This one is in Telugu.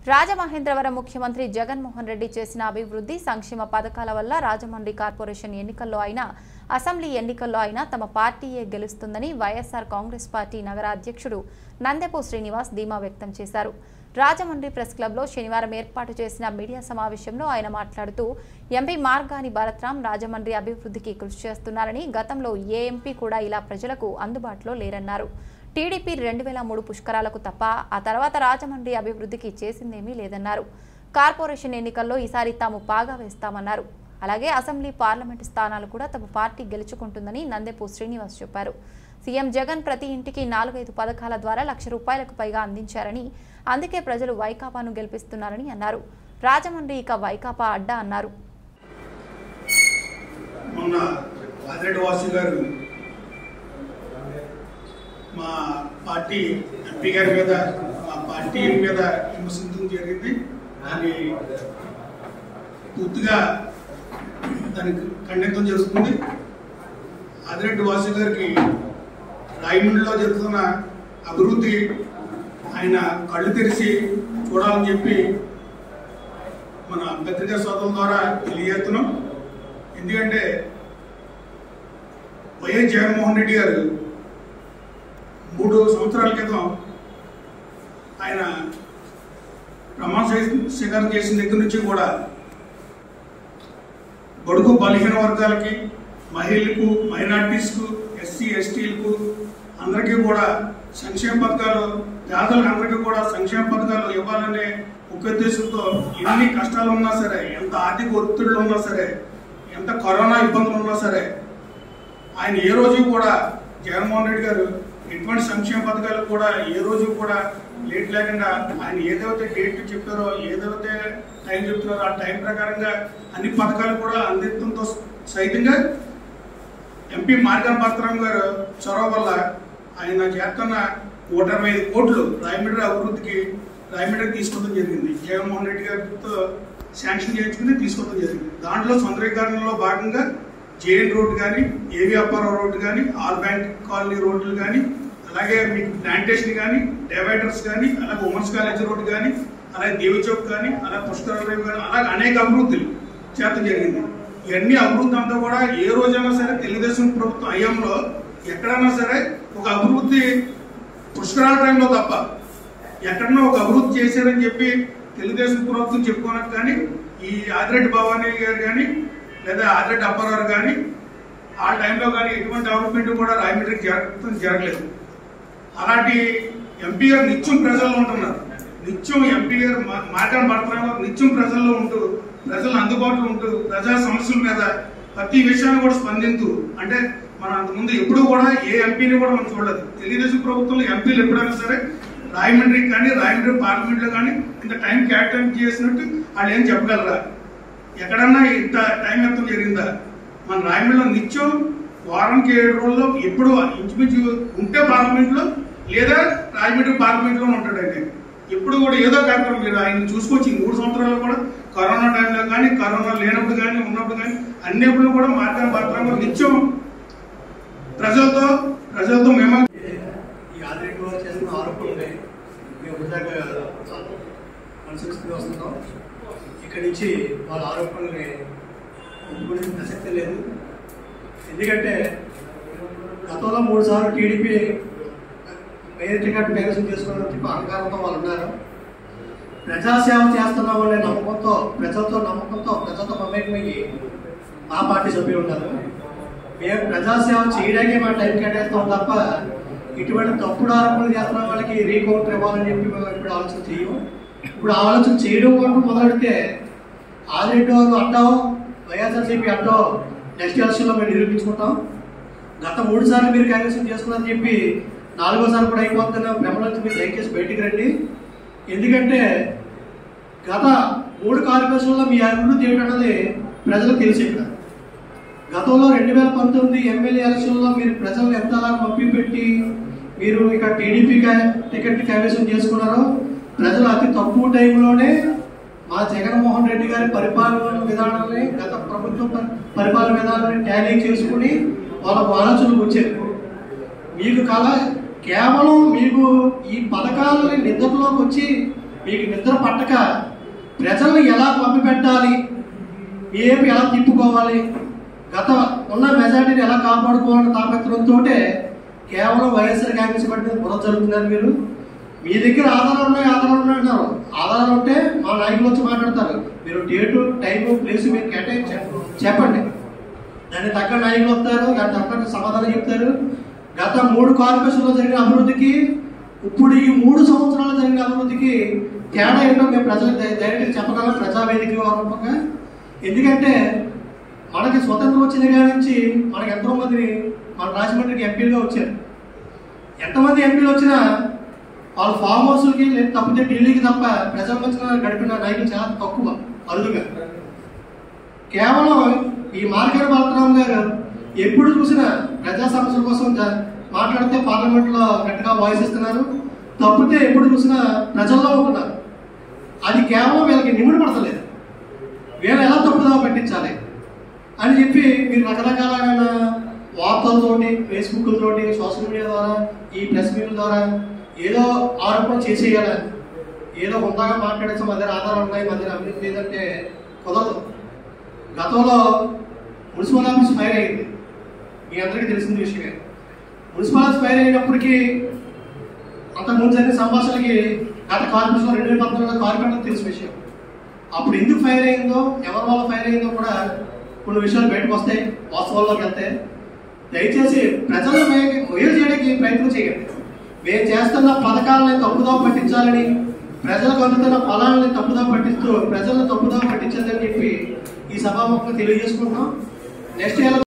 రాజమహేంద్రవరం ముఖ్యమంత్రి జగన్మోహన్ రెడ్డి చేసిన అభివృద్ధి సంక్షేమ పథకాల వల్ల రాజమండ్రి కార్పొరేషన్ ఎన్నికల్లో అయినా అసెంబ్లీ ఎన్నికల్లో అయినా తమ పార్టీయే గెలుస్తుందని వైఎస్ఆర్ కాంగ్రెస్ పార్టీ నగర అధ్యక్షుడు నందెపు శ్రీనివాస్ ధీమా వ్యక్తం చేశారు రాజమండ్రి ప్రెస్ క్లబ్లో శనివారం ఏర్పాటు చేసిన మీడియా సమావేశంలో ఆయన మాట్లాడుతూ ఎంపీ మార్గాని భరత్రాం రాజమండ్రి అభివృద్ధికి కృషి చేస్తున్నారని గతంలో ఏ ఎంపీ కూడా ఇలా ప్రజలకు అందుబాటులో లేరన్నారు టీడీపీ రెండు వేల మూడు పుష్కరాలకు తప్ప ఆ తర్వాత రాజమండ్రి అభివృద్ధికి చేసిందేమీ లేదన్నారు కార్పొరేషన్ ఎన్నికల్లో ఈసారి తాము పాగా వేస్తామన్నారు అలాగే అసెంబ్లీ పార్లమెంటు స్థానాలు కూడా తమ పార్టీ గెలుచుకుంటుందని నందెపు శ్రీనివాస్ చెప్పారు సీఎం జగన్ ప్రతి ఇంటికి నాలుగైదు పథకాల ద్వారా లక్ష రూపాయలకు పైగా అందించారని అందుకే ప్రజలు వైకాపాను గెలిపిస్తున్నారని అన్నారు రాజమండ్రి ఇక వైకాపా అడ్డా అన్నారు మొన్న వాసిరెడ్డి వాసు గారు మా పార్టీ ఎంపీ గారి మీద మా పార్టీ మీద విమర్శించడం జరిగింది దాన్ని పూర్తిగా దానికి ఖండితం జరుగుతుంది ఆదిరెడ్డి వాసు గారికి రాయమండ్రిలో జరుగుతున్న అభివృద్ధి ఆయన కళ్ళు తెరిచి చూడాలని చెప్పి మన పత్రికా సోదరుల ద్వారా తెలియజేస్తున్నాం ఎందుకంటే వైఎస్ జగన్మోహన్ రెడ్డి గారు మూడు సంవత్సరాల క్రితం ఆయన ప్రమాణ స్వీ- స్వీకారం చేసిన దగ్గర నుంచి కూడా బడుగు బలహీన వర్గాలకి మహిళలకు మైనార్టీస్కు ఎస్సీ ఎస్టీలకు అందరికీ కూడా సంక్షేమ పథకాలు పేదలకు అందరికీ కూడా సంక్షేమ పథకాలు ఇవ్వాలనే ఒక ఉద్దేశంతో ఎన్ని కష్టాలు ఉన్నా సరే ఎంత ఆర్థిక ఒత్తిళ్ళు ఉన్నా సరే ఎంత కరోనా ఇబ్బందులు ఉన్నా సరే ఆయన ఏ రోజు కూడా జగన్మోహన్ రెడ్డి గారు ఎటువంటి సంక్షేమ పథకాలు కూడా ఏ రోజు కూడా లేట్ లేకుండా ఆయన ఏదైతే డేట్ చెప్పారో ఏదైతే టైం చెప్తున్నారో ఆ టైం ప్రకారంగా అన్ని పథకాలు కూడా అందించడంతో సైతంగా ఎంపీ మార్గం భద్రం గారు చొరవ వల్ల ఆయన చేస్తున్న నూట ఇరవై ఐదు కోట్లు రాయమండ్రి అభివృద్ధికి రాయమండ్రికి తీసుకోవడం జరిగింది జగన్మోహన్ రెడ్డి గారితో శాంక్షన్ చేయించుకుని తీసుకోవడం జరిగింది దాంట్లో సుందరీకరణలో భాగంగా జేఎన్ రోడ్ కానీ ఏవి అప్పారావు రోడ్ కానీ ఆల్ బ్యాంక్ కాలనీ రోడ్లు కానీ అలాగే మీకు ప్లాంటేషన్ కానీ డివైడర్స్ కానీ అలాగే ఉమెన్స్ కాలేజ్ రోడ్ కానీ అలాగే దేవి చౌక్ కానీ అలాగే పుష్కర రేవు కానీ అలాగే అనేక అభివృద్ధులు చేత జరిగింది ఇవన్నీ అభివృద్ధి అంతా కూడా ఏ రోజైనా సరే తెలుగుదేశం ప్రభుత్వం హయాంలో ఎక్కడైనా సరే ఒక అభివృద్ధి పుష్కరాల టైంలో తప్ప ఎక్కడన్నా ఒక అభివృద్ధి చేశారని చెప్పి తెలుగుదేశం ప్రభుత్వం చెప్పుకోనట్టు కానీ ఈ ఆదిరెడ్డి భవానీ గారు కానీ లేదా ఆదిరెడ్డి అప్పారావు కానీ ఆ టైంలో కానీ ఎటువంటి డెవలప్మెంట్ కూడా రాయమండ్రికి జరగడం జరగలేదు అలాంటి ఎంపీ గారు నిత్యం ప్రజల్లో ఉంటున్నారు నిత్యం ఎంపీ గారు మార్గం పడుతున్నారు నిత్యం ప్రజల్లో ఉంటూ ప్రజలు అందుబాటులో ఉంటూ ప్రజా సమస్యల మీద ప్రతి విషయాన్ని కూడా స్పందించు అంటే మన అంతకుముందు ఎప్పుడూ కూడా ఏ ఎంపీని కూడా మనం చూడలేదు తెలుగుదేశం ప్రభుత్వంలో ఎంపీలు ఎప్పుడైనా సరే రాయమండ్రికి కానీ రాయమండ్రి పార్లమెంట్ లో కానీ ఇంత టైం కేటాయింపు చేసినట్టు వాళ్ళు ఏం చెప్పగలరా ఎక్కడన్నా ఇంత టైం ఎంత జరిగిందా మన రాయమండ్రిలో నిత్యం వారానికి ఏడు రోజుల్లో ఎప్పుడు ఇంచుమించు ఉంటే పార్లమెంట్ లో లేదా రాజమండ్రి పార్లమెంట్ లో ఉంటాడు ఆయన ఎప్పుడు కూడా ఏదో కార్యక్రమం మీరు ఆయన చూసుకొచ్చి ఈ మూడు సంవత్సరాలు కూడా కరోనా టైంలో కానీ కరోనా లేనప్పుడు కానీ ఉన్నప్పుడు కానీ అన్నిప్పుడు కూడా మార్గం భద్రంగా నిత్యం ప్రజలతో ప్రజలతో మేము ఈ ఆదిరెడ్డి వారు చేసిన ఆరోపణలే మేము వృధాగా అనుసరిస్తూ వస్తున్నాం ఇక్కడి నుంచి వాళ్ళ ఆరోపణల్ని ఒప్పుకునే ప్రసక్తి లేదు ఎందుకంటే గతంలో మూడు సార్లు టీడీపీ మేయర్ టికెట్ కైవసం చేసుకోవడం చెప్పి అహంకారంతో వాళ్ళు ఉన్నారు ప్రజాసేవ చేస్తున్నాం అనే నమ్మకంతో ప్రజలతో నమ్మకంతో ప్రజలతో మమేకమయ్యి మా పార్టీ సభ్యులు ఉన్నారు మేము ప్రజాసేవ చేయడానికి మా టైం కేటాయిస్తాం తప్ప ఇటువంటి తప్పుడు ఆరోపణలు చేస్తున్న వాళ్ళకి రీకౌంటర్ ఇవ్వాలని చెప్పి మేము ఇప్పుడు ఆలోచన చేయము ఇప్పుడు ఆలోచన చేయడం అంటూ మొదలెడితే ఆదిరెడ్డి వారు అంటాం వైఎస్ఆర్సీపీ అంటాం నెక్స్ట్ ఎలక్షన్లో మేము నిరూపించుకుంటాం గత మూడు సార్లు మీరు కైవసం చేసుకున్నారని చెప్పి నాలుగోసారి కూడా అయిపోతున్న భ్రమలోంచి మీరు దయచేసి బయటికి రండి ఎందుకంటే గత మూడు కార్పొరేషన్లో మీ అభివృద్ధి ఏమిటన్నది ప్రజలకు తెలిసి ఇక్కడ గతంలో రెండు వేల పంతొమ్మిది ఎమ్మెల్యే ఎలక్షన్లో మీరు ప్రజలను ఎంతలా మప్పి పెట్టి మీరు ఇక టీడీపీ టికెట్ కైవసం చేసుకున్నారో ప్రజలు అతి తక్కువ టైంలోనే మా జగన్మోహన్ రెడ్డి గారి పరిపాలన విధానాన్ని గత ప్రభుత్వ ప- పరిపాలన విధానాన్ని ట్యాలీ చేసుకుని వాళ్ళకు ఆలోచనలు వచ్చారు మీకు కళ కేవలం మీకు ఈ పథకాలని నిద్రలోకి వచ్చి మీకు నిద్ర పట్టక ప్రజల్ని ఎలా పంపి పెట్టాలి ఏపీ ఎలా తిప్పుకోవాలి గత ఉన్న మెజార్టీని ఎలా కాపాడుకోవాలని తాపత్రంతో కేవలం వైఎస్ఆర్ కాంగ్రెస్ పార్టీ మీద బుర్ర జరుగుతున్నారు మీరు మీ దగ్గర ఆధారాలు ఉన్నాయి ఆధారాలు ఉన్నాయి అంటారు ఆధారాలు ఉంటే మా నాయకులు వచ్చి మాట్లాడతారు మీరు డేటు టైము ప్లేస్ మీరు కేటాయించండి చెప్పండి దానికి తగ్గ నాయకులు వస్తారు దానికి తగ్గ సమాధానం చెప్తారు గత మూడు కార్పొరేషన్లో జరిగిన అభివృద్ధికి ఇప్పుడు ఈ మూడు సంవత్సరాలు జరిగిన అభివృద్ధికి తేడా ఏంటో మేము ప్రజలకు డై- డైరెక్ట్గా చెప్పగలం ప్రజావేదిక రూపంగా ఎందుకంటే మనకి స్వతంత్రం వచ్చిన కాడి నుంచి మనకి ఎంతో మంది మన రాజమండ్రికి ఎంపీలుగా వచ్చారు ఎంతమంది ఎంపీలు వచ్చినా వాళ్ళ ఫామ్ హౌస్కి లేదు తప్పితే ఢిల్లీకి తప్ప ప్రజల మధ్యన గడిపిన నాయకులు చాలా తక్కువ అరుదుగా కేవలం ఈ మార్కెట్ బాలరామ్ గారు ఎప్పుడు చూసినా ప్రజా సమస్యల కోసం జ- మాట్లాడితే పార్లమెంట్ లో గట్టిగా వాయిస్ ఇస్తున్నారు తప్పితే ఎప్పుడు చూసినా ప్రజల్లో ఉంటున్నారు అది కేవలం వీళ్ళకి నిమిడి పడతలేదు వీళ్ళు ఎలా తప్పుదోవ పట్టించాలి అని చెప్పి మీరు రకరకాలైన వార్తలతోటి ఫేస్బుక్లతోటి సోషల్ మీడియా ద్వారా ఈ ప్రెస్ మీట్ల ద్వారా ఏదో ఆరోపణ చేసేయాలి ఏదో హుందాగా మాట్లాడేసి మా దగ్గర ఆధారాలు ఉన్నాయి మా దగ్గర అభివృద్ధి లేదంటే కుదరదు గతంలో మున్సిపల్ ఆఫీస్ ఫైర్ అయింది మీ అందరికీ తెలిసిన విషయమే మున్సిపల్ ఆఫీస్ ఫైర్ అయినప్పటికీ అంతకుముందు జరిగిన సంభాషణలకి గత కార్పొరేషన్ రెండు వేల పంతొమ్మిదిలో కార్పొరేటర్ తెలిసిన విషయం అప్పుడు ఎందుకు ఫైర్ అయిందో ఎవరి వల్ల ఫైర్ అయిందో కూడా కొన్ని విషయాలు బయటకు వస్తాయి వాస్తవాల్లోకి వెళ్తాయి దయచేసి ప్రజలను మే- మేలు చేయడానికి ప్రయత్నం చేయండి మేము చేస్తున్న పథకాలని తప్పుదో పట్టించాలని ప్రజలకు అందుతున్న ఫలాలని తప్పుదో పట్టిస్తూ ప్రజలను తప్పుదో పట్టించాలని చెప్పి ఈ సభాముఖంగా తెలియజేసుకుంటున్నాం నెక్స్ట్